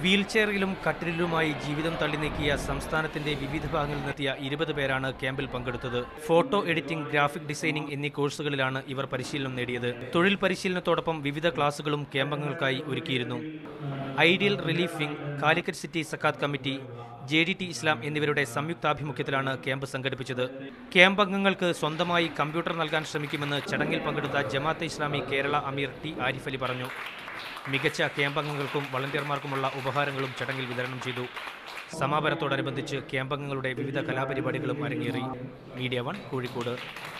വീൽചെയറിലും കട്ടിലിലുമായി ജീവിതം തള്ളി നീക്കിയ സംസ്ഥാനത്തിന്റെ വിവിധ ഭാഗങ്ങളിൽ നിന്നെത്തിയ ഇരുപത് പേരാണ് ക്യാമ്പിൽ പങ്കെടുത്തത് ഫോട്ടോ എഡിറ്റിംഗ് ഗ്രാഫിക് ഡിസൈനിംഗ് എന്നീ കോഴ്സുകളിലാണ് ഇവർ പരിശീലനം നേടിയത് തൊഴിൽ പരിശീലനത്തോടൊപ്പം വിവിധ ക്ലാസുകളും ക്യാമ്പംഗങ്ങൾക്കായി ഒരുക്കിയിരുന്നു ideal relief wing Calicut city സക്കാത്ത് കമ്മിറ്റി ജെ ഡി ടി ഇസ്ലാം എന്നിവരുടെ സംയുക്താഭിമുഖ്യത്തിലാണ് ക്യാമ്പ് സംഘടിപ്പിച്ചത് ക്യാമ്പ് അംഗങ്ങൾക്ക് സ്വന്തമായി കമ്പ്യൂട്ടർ നൽകാൻ ശ്രമിക്കുമെന്ന് ചടങ്ങിൽ പങ്കെടുത്ത ജമാഅത്തെ ഇസ്ലാമി കേരള അമീർ ടി ആരിഫ് അലി പറഞ്ഞു മികച്ച ക്യാമ്പ് അംഗങ്ങൾക്കും വളണ്ടിയർമാർക്കുമുള്ള ഉപഹാരങ്ങളും ചടങ്ങിൽ വിതരണം ചെയ്തു സമാപനത്തോടനുബന്ധിച്ച് ക്യാമ്പംഗങ്ങളുടെ വിവിധ കലാപരിപാടികളും അരങ്ങേറി മീഡിയ വൺ കോഴിക്കോട്